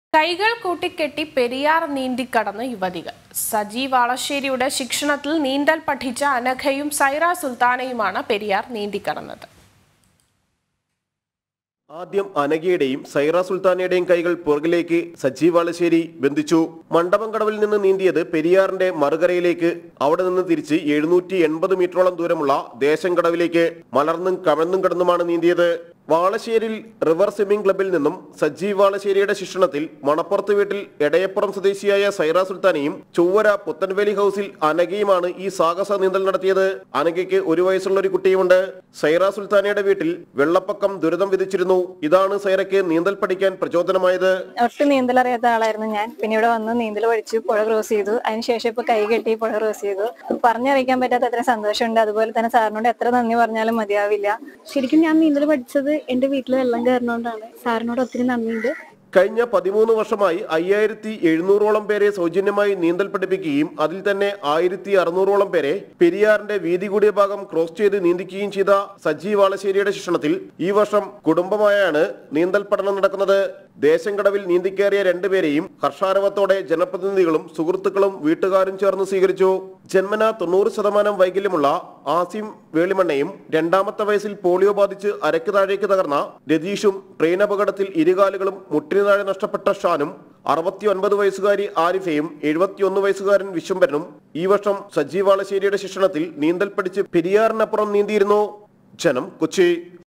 കൈകൾ കൂട്ടിക്കെട്ടി പെരിയാർ നീന്തിക്കടന്ന് യുവതികൾ സജി വാളശ്ശേരിയുടെ ശിക്ഷണത്തിൽ നീന്തൽ പഠിച്ച അനഘയും സൈറ സുൽത്താനയുമാണ് പെരിയാർ നീന്തിക്കടന്നത് ആദ്യം അനഘയുടെയും സൈറ സുൽത്താനയുടെയും കൈകൾ പുറകിലേക്ക് സജീവ് വാളശ്ശേരി ബന്ധിച്ചു മണ്ഡപംകടവിൽ നിന്ന് നീന്തിയത് പെരിയാറിന്റെ മറുകരയിലേക്ക് അവിടെ നിന്ന് തിരിച്ച് എഴുന്നൂറ്റി എൺപത് മീറ്ററോളം ദൂരമുള്ള ദേശം കടവിലേക്ക് മലർന്നും കമഴ്ന്നും കിടന്നുമാണ് നീന്തിയത് വാളശ്ശേരിയിൽ റിവർ സ്വിമ്മിംഗ് ക്ലബിൽ നിന്നും സജീവ് വാളശ്ശേരിയുടെ ശിക്ഷണത്തിൽ മണപ്പുറത്ത് വീട്ടിൽ എടയപ്പുറം സ്വദേശിയായ സൈറ സുൽത്താനയും ചൊവ്വര പുത്തൻവേലി ഹൌസിൽ അനഘയുമാണ് ഈ സാഹസ നീന്തൽ നടത്തിയത് അനഘയ്ക്ക് ഒരു വയസ്സുള്ള ഒരു കുട്ടിയുമുണ്ട് സൈറ സുൽത്താനയുടെ വീട്ടിൽ വെള്ളപ്പൊക്കം ദുരിതം വിധിച്ചിരുന്നു ഇതാണ് സൈറയ്ക്ക് നീന്തൽ പഠിക്കാൻ പ്രചോദനമായത് ഒട്ടും നീന്തൽ അറിയാത്ത ആളായിരുന്നു ഞാൻ പിന്നെ ഇവിടെ വന്ന് നീന്തൽ പഠിച്ചു പുഴ ക്രോസ് ചെയ്തു അതിനുശേഷം ഇപ്പൊ കൈ കെട്ടി പുഴ ക്രോസ് ചെയ്തു പറഞ്ഞറിയിക്കാൻ പറ്റാത്ത അത്ര സന്തോഷമുണ്ട് അതുപോലെ തന്നെ സാറിനോട് എത്ര നന്ദി പറഞ്ഞാലും മതിയാവില്ല ശരിക്കും ഞാൻ നീന്തൽ പഠിച്ചത് എന്റെ വീട്ടിൽ വെള്ളം കയറുന്നോണ്ടാണ് സാറിനോട് ഒത്തിരി നന്ദിയുണ്ട് കഴിഞ്ഞ പതിമൂന്ന് വർഷമായി അയ്യായിരത്തി എഴുന്നൂറോളം പേരെ സൗജന്യമായി നീന്തൽ പഠിപ്പിക്കുകയും അതിൽ തന്നെ ആയിരത്തി അറുന്നൂറോളം പേരെ പെരിയാറിന്റെ വീതി കൂടിയ ഭാഗം ക്രോസ് ചെയ്ത് നീന്തിക്കുകയും ചെയ്ത സജീവ് വാളശ്ശേരിയുടെ ശിക്ഷണത്തിൽ ഈ വർഷം കുടുംബമായാണ് നീന്തൽ പഠനം നടക്കുന്നത് ദേശം കടവിൽ നീന്തിക്കേറിയ രണ്ടുപേരെയും ഹർഷാരവത്തോടെ ജനപ്രതിനിധികളും സുഹൃത്തുക്കളും വീട്ടുകാരും ചേർന്ന് സ്വീകരിച്ചു ജന്മന തൊണ്ണൂറ് ശതമാനം വൈകല്യമുള്ള ആസിം വേളിമണ്ണയും രണ്ടാമത്തെ വയസ്സിൽ പോളിയോ ബാധിച്ച് അരക്ക് താഴേക്ക് തകർന്ന രതീഷും ട്രെയിൻ അപകടത്തിൽ ഇരുകാലുകളും മുട്ടിന് താഴെ നഷ്ടപ്പെട്ട ഷാനും അറുപത്തി ഒൻപത് വയസ്സുകാരി ആരിഫയും എഴുപത്തിയൊന്ന് വയസ്സുകാരൻ വിശ്വംഭരനും ഈ വർഷം സജീവ് വാളശ്ശേരിയുടെ ശിക്ഷണത്തിൽ നീന്തൽ പഠിച്ച് പെരിയാറിനപ്പുറം നീന്തിയിരുന്നു ജനം കൊച്ചി